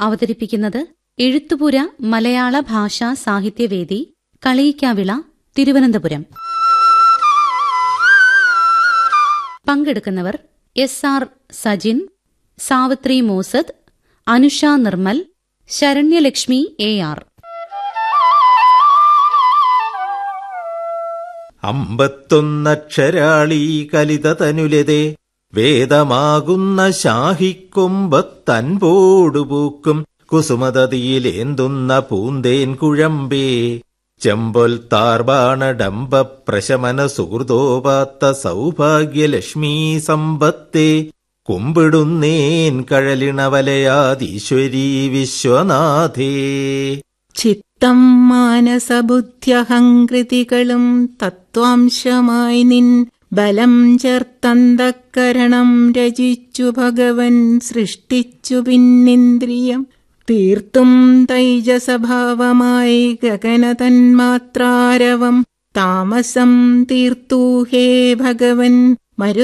അവതരിപ്പിക്കുന്നത് എഴുത്തുപുര മലയാള ഭാഷാ സാഹിത്യവേദി കളയിക്കാവിള തിരുവനന്തപുരം പങ്കെടുക്കുന്നവർ എസ് ആർ സജിൻ സാവിത്രി മോസദ് അനുഷ നിർമ്മൽ ശരണ്യലക്ഷ്മി എ ആർ അമ്പത്തൊന്നക്ഷരാളി കലിത തനുലതേ വേദമാകുന്ന ശാഹിക്കൊമ്പത്തൻപോടുപൂക്കും കുസുമതതിയിലേന്തുന്ന പൂന്തേൻ കുഴമ്പേ ചെമ്പൊൽ താർബാണഡംബ പ്രശമന സുഹൃതോപാത്ത സൗഭാഗ്യലക്ഷ്മീ സമ്പത്തേ കുമ്പിടുന്നേൻ കഴലിണവലയാതീശ്വരീ വിശ്വനാഥേ ചിത്തം മാനസബുദ്ധ്യഹങ്കൃതികളും തത്വാംശമായി നിൻ ബലം ചേർത്തന്തക്കരണം രചിച്ചു ഭഗവൻ സൃഷ്ടിച്ചു പിന്നിന്ദ്രിയം തീർത്തും തൈജസഭാവമായി ഗഗനതന്മാത്രാരവം താമസം തീർത്തു ഹേ ഭഗവൻ